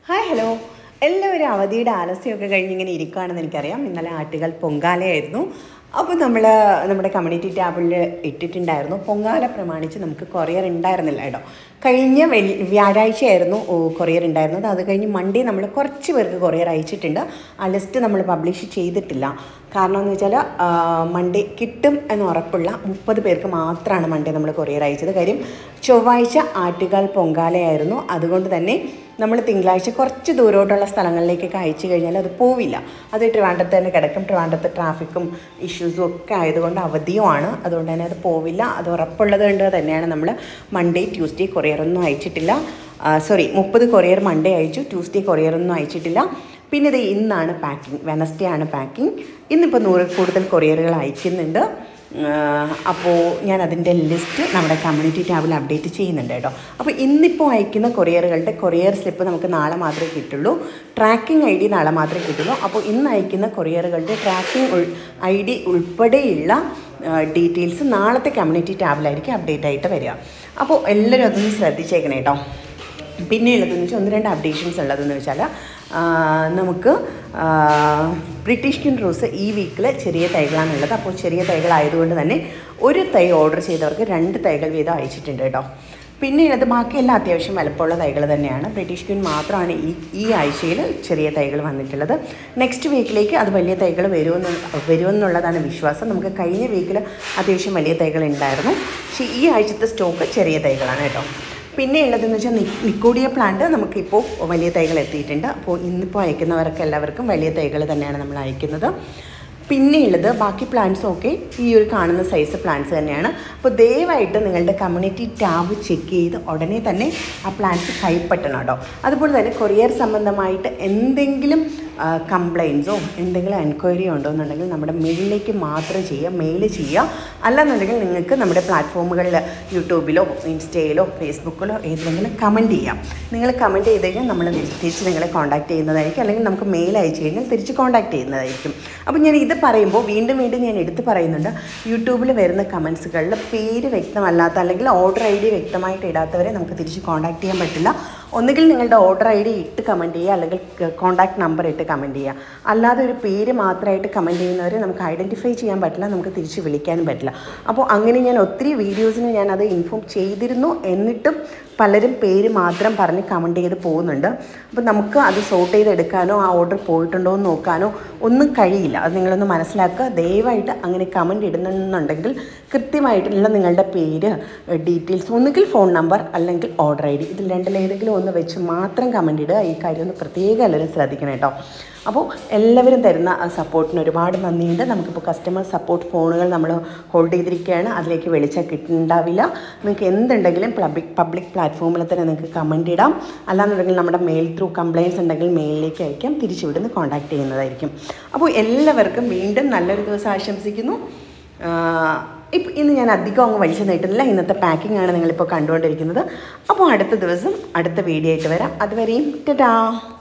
hi hello എല്ലാവരും അവധിയുടെ ആലസ്യമൊക്കെ കഴിഞ്ഞ് ഇങ്ങനെ ഇരിക്കുകയാണെന്ന് എനിക്കറിയാം ഇന്നലെ ആറ്റുകൾ പൊങ്കാലയായിരുന്നു അപ്പോൾ നമ്മൾ നമ്മുടെ കമ്മ്യൂണിറ്റി ടാബിൽ ഇട്ടിട്ടുണ്ടായിരുന്നു പൊങ്കാല പ്രമാണിച്ച് നമുക്ക് കൊറിയർ ഉണ്ടായിരുന്നില്ല കേട്ടോ കഴിഞ്ഞ വെള്ളി വ്യാഴാഴ്ചയായിരുന്നു ഓ, കൊറിയർ ഉണ്ടായിരുന്നത് അത് കഴിഞ്ഞ് മൺഡേ നമ്മൾ കുറച്ച് പേർക്ക് കൊറിയർ അയച്ചിട്ടുണ്ട് ആ ലിസ്റ്റ് നമ്മൾ പബ്ലിഷ് ചെയ്തിട്ടില്ല കാരണം എന്ന് വെച്ചാൽ മൺഡേ കിട്ടും എന്ന് ഉറപ്പുള്ള മുപ്പത് പേർക്ക് മാത്രമാണ് മൺഡേ നമ്മൾ കൊറിയർ അയച്ചത് കാര്യം ചൊവ്വാഴ്ച ആറ്റുകാൽ പൊങ്കാലയായിരുന്നു അതുകൊണ്ട് തന്നെ നമ്മൾ തിങ്കളാഴ്ച കുറച്ച് ദൂരോട്ടുള്ള സ്ഥലങ്ങളിലേക്കൊക്കെ അയച്ചു കഴിഞ്ഞാൽ അത് പോവില്ല അത് ട്രിവാൻഡ്രത്ത് തന്നെ കിടക്കും ട്രിവാൻഡ്രത്ത് ട്രാഫിക്കും ഇഷ്യൂസും ഒക്കെ ആയതുകൊണ്ട് അവധിയുമാണ് അതുകൊണ്ട് തന്നെ അത് പോവില്ല അത് ഉറപ്പുള്ളത് കൊണ്ട് തന്നെയാണ് നമ്മൾ മൺഡേ ട്യൂസ്ഡേ കൊറിയറൊന്നും അയച്ചിട്ടില്ല സോറി മുപ്പത് കൊറിയർ മൺഡേ അയച്ചു ട്യൂസ്ഡേ കൊറിയറൊന്നും അയച്ചിട്ടില്ല പിന്നെ ഇത് ഇന്നാണ് പാക്കിംഗ് വെനസ്ഡേ ആണ് പാക്കിംഗ് ഇന്നിപ്പോൾ നൂറിൽ കൂടുതൽ കൊറിയറുകൾ അയക്കുന്നുണ്ട് അപ്പോൾ ഞാൻ അതിൻ്റെ ലിസ്റ്റ് നമ്മുടെ കമ്മ്യൂണിറ്റി ടാബിൽ അപ്ഡേറ്റ് ചെയ്യുന്നുണ്ട് കേട്ടോ അപ്പോൾ ഇന്നിപ്പോൾ അയക്കുന്ന കൊറിയറുകളുടെ കൊറിയർ സ്ലിപ്പ് നമുക്ക് നാളെ മാത്രമേ കിട്ടുള്ളൂ ട്രാക്കിംഗ് ഐ ഡി നാളെ മാത്രമേ കിട്ടുള്ളൂ അപ്പോൾ ഇന്ന് അയക്കുന്ന കൊറിയറുകളുടെ ട്രാക്കിംഗ് ഐ ഡി ഉൾപ്പെടെയുള്ള ഡീറ്റെയിൽസ് നാളത്തെ കമ്മ്യൂണിറ്റി ടാബിലായിരിക്കും അപ്ഡേറ്റ് ആയിട്ട് വരിക അപ്പോൾ എല്ലാവരും അതൊന്ന് ശ്രദ്ധിച്ചേക്കണേ കേട്ടോ പിന്നെ ഉള്ളതെന്ന് വെച്ചാൽ ഒന്ന് രണ്ട് അപ്ഡേഷൻസ് ഉള്ളതെന്ന് വെച്ചാൽ ആ, നമുക്ക് ആ, ബ്രിട്ടീഷ് ക്യൂൻ റോസ് ഈ വീക്കിൽ ചെറിയ തൈകളാണുള്ളത് അപ്പോൾ ചെറിയ തൈകളായതുകൊണ്ട് തന്നെ ഒരു തൈ ഓർഡർ ചെയ്തവർക്ക് രണ്ട് തൈകൾ വീതം അയച്ചിട്ടുണ്ട് കേട്ടോ പിന്നെ ഉള്ളത് ബാക്കിയെല്ലാം അത്യാവശ്യം വലുപ്പമുള്ള തൈകൾ തന്നെയാണ് ബ്രിട്ടീഷ് ക്യൂൻ മാത്രമാണ് ഈ ഈ ആഴ്ചയിൽ ചെറിയ തൈകൾ വന്നിട്ടുള്ളത് നെക്സ്റ്റ് വീക്കിലേക്ക് അത് വലിയ തൈകൾ വരുമെന്ന് വരുമെന്നുള്ളതാണ് വിശ്വാസം നമുക്ക് കഴിഞ്ഞ വീക്കിൽ അത്യാവശ്യം വലിയ തൈകൾ ഉണ്ടായിരുന്നു പക്ഷേ ഈ ആഴ്ചത്തെ സ്റ്റോക്ക് ചെറിയ തൈകളാണ് കേട്ടോ പിന്നെ ഉള്ളതെന്ന് വെച്ചാൽ നി- നിക്കോഡിയ പ്ലാന്റ് നമുക്കിപ്പോൾ വലിയ തൈകൾ എത്തിയിട്ടുണ്ട് അപ്പോൾ ഇന്നിപ്പോൾ അയക്കുന്നവർക്ക് എല്ലാവർക്കും വലിയ തൈകൾ തന്നെയാണ് നമ്മൾ അയക്കുന്നത് പിന്നെ ഉള്ളത് ബാക്കി പ്ലാന്റ്സും ഒക്കെ ഈ ഒരു കാണുന്ന സൈസ് പ്ലാന്റ്സ് തന്നെയാണ് അപ്പോൾ ദയവായിട്ട് നിങ്ങളുടെ കമ്മ്യൂണിറ്റി ടാബ് ചെക്ക് ചെയ്ത് ഉടനെ തന്നെ ആ പ്ലാന്റ്സ് കൈപ്പറ്റണം കേട്ടോ അതുപോലെ തന്നെ കൊറിയർ സംബന്ധമായിട്ട് എന്തെങ്കിലും കംപ്ലയിൻസോ എന്തെങ്കിലും എൻക്വയറിയോ ഉണ്ടോ എന്നുണ്ടെങ്കിൽ നമ്മുടെ മെയിലിലേക്ക് മാത്രം ചെയ്യുക മെയിൽ ചെയ്യുക അല്ലാന്നുണ്ടെങ്കിൽ നിങ്ങൾക്ക് നമ്മുടെ പ്ലാറ്റ്ഫോമുകളിൽ യൂട്യൂബിലോ ഇൻസ്റ്റയിലോ ഫേസ്ബുക്കിലോ ഏതെങ്കിലും കമൻറ്റ് ചെയ്യാം നിങ്ങൾ കമൻറ്റ് ചെയ്ത് കഴിഞ്ഞാൽ നമ്മൾ തിരിച്ച് നിങ്ങളെ കോൺടാക്ട് ചെയ്യുന്നതായിരിക്കും അല്ലെങ്കിൽ നമുക്ക് മെയിൽ അയച്ചു കഴിഞ്ഞാൽ തിരിച്ച് കോൺടാക്ട് ചെയ്യുന്നതായിരിക്കും അപ്പോൾ ഞാൻ ഇത് പറയുമ്പോൾ വീണ്ടും വീണ്ടും ഞാൻ എടുത്ത് പറയുന്നുണ്ട് യൂട്യൂബിൽ വരുന്ന കമൻസുകളിൽ പേര് വ്യക്തമല്ലാത്ത അല്ലെങ്കിൽ ഓർഡർ ഐ ഡി വ്യക്തമായിട്ട് ഇടാത്തവരെ നമുക്ക് തിരിച്ച് കോൺടാക്ട് ചെയ്യാൻ പറ്റില്ല ഒന്നുകിൽ നിങ്ങളുടെ ഓർഡർ ഐ ഡി ഇട്ട് കമൻറ്റ് ചെയ്യുക അല്ലെങ്കിൽ കോൺടാക്ട് നമ്പർ ഇട്ട് കമൻറ്റ് ചെയ്യുക അല്ലാതെ ഒരു പേര് മാത്രമായിട്ട് കമൻറ്റ് ചെയ്യുന്നവരെ നമുക്ക് ഐഡൻറ്റിഫൈ ചെയ്യാൻ പറ്റില്ല നമുക്ക് തിരിച്ച് വിളിക്കാനും പറ്റില്ല അപ്പോൾ അങ്ങനെ ഞാൻ ഒത്തിരി വീഡിയോസിന് ഞാൻ അത് ഇൻഫോം ചെയ്തിരുന്നു എന്നിട്ടും പലരും പേര് മാത്രം പറഞ്ഞ് കമൻറ്റ് ചെയ്ത് പോകുന്നുണ്ട് അപ്പോൾ നമുക്ക് അത് സോർട്ട് ചെയ്തെടുക്കാനോ ആ ഓർഡർ പോയിട്ടുണ്ടോ എന്ന് നോക്കാനോ ഒന്നും കഴിയില്ല അത് നിങ്ങളൊന്ന് മനസ്സിലാക്കുക ദയവായിട്ട് അങ്ങനെ കമൻറ്റ് ഇടുന്നുണ്ടെങ്കിൽ കൃത്യമായിട്ടുള്ള നിങ്ങളുടെ പേര് ഡീറ്റെയിൽസ് ഒന്നുകിൽ ഫോൺ നമ്പർ അല്ലെങ്കിൽ ഓർഡർ ഐ ഡി ഇതിൽ രണ്ടിലേതെങ്കിലും ഒന്ന് വെച്ച് മാത്രം കമൻറ്റ് ഇടുക ഈ കാര്യം ഒന്ന് പ്രത്യേകം എല്ലാവരും ശ്രദ്ധിക്കണം കേട്ടോ അപ്പോൾ എല്ലാവരും തരുന്ന ആ സപ്പോർട്ടിന് ഒരുപാട് നന്ദിയുണ്ട് നമുക്കിപ്പോൾ കസ്റ്റമർ സപ്പോർട്ട് ഫോണുകൾ നമ്മൾ ഹോൾഡ് ചെയ്തിരിക്കുകയാണ് അതിലേക്ക് വിളിച്ചാൽ കിട്ടുന്നുണ്ടാവില്ല നിങ്ങൾക്ക് എന്തുണ്ടെങ്കിലും പബ്ലിക് പബ്ലിക് പ്ലാറ്റ്ഫോമിൽ തന്നെ നിങ്ങൾക്ക് കമൻറ്റ് ഇടാം അല്ലാന്നുണ്ടെങ്കിൽ നമ്മുടെ മെയിൽ ത്രൂ കംപ്ലയിൻസ് ഉണ്ടെങ്കിൽ മെയിലിലേക്ക് അയക്കാം തിരിച്ചു വിടുന്ന് കോൺടാക്ട് ചെയ്യുന്നതായിരിക്കും അപ്പോൾ എല്ലാവർക്കും വീണ്ടും നല്ലൊരു ദിവസം ആശംസിക്കുന്നു ഇപ്പം ഇന്ന് ഞാൻ അധികം അങ്ങ് വലിച്ചു നീട്ടുന്നില്ല ഇന്നത്തെ പാക്കിംഗ് ആണ് നിങ്ങളിപ്പോൾ കണ്ടുകൊണ്ടിരിക്കുന്നത് അപ്പോൾ അടുത്ത ദിവസം അടുത്ത വീഡിയോ ആയിട്ട് വരാം അതുവരെയും ടാ